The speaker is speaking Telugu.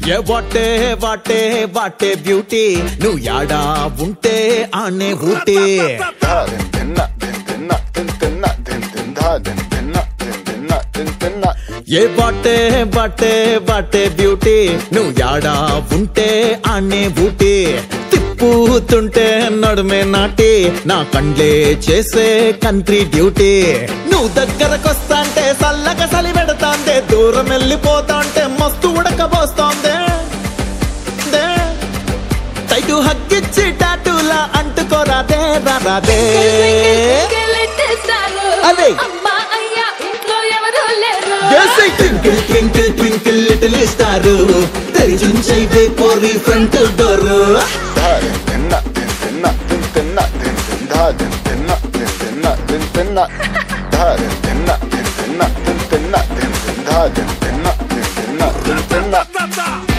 ఏ వాటే వాటే వాటే బ్యూటీ నువ్వు యాడా ఉంటే ఆనే ఊటీ धा दिन दिन ना दिन दिन ना दिन दिन ना दिन दिन धा दिन दिन ना दिन दिन ना दिन दिन ना ఏ వాటే వాటే వాటే బ్యూటీ నువ్వు యాడా ఉంటే ఆనే ఊటీ తిప్పుతుంటే నడుమే నాటి నా కండ్లే చేసే కంట్రీ డ్యూటీ నువ్వు దగ్గరకొస్తాంటే సల్లగా సలి పెడతాందే దూరం వెళ్ళిపోతాంటే మస్తు ఉడకబోస్తోందే దే. టైటు హగ్గిచ్చి టాటూలా అంటుకోరాదే రాదే అదే. అమ్మా అయ్యా ఇంట్లో ఎవరు లేరు twinkle twinkle twinkle little star తెరిచుంచైతే పోరి ఫ్రంట్ డోర్ धा दिन दिन ना दिन दिन ना दिन दिन ना दिन दिन धा दिन दिन ना दिन दिन ना दिन दिन ना धा दिन दिन ना दिन दिन ना दिन दिन ना दिन दिन धा दिन दिन ना दिन दिन ना Ta ta.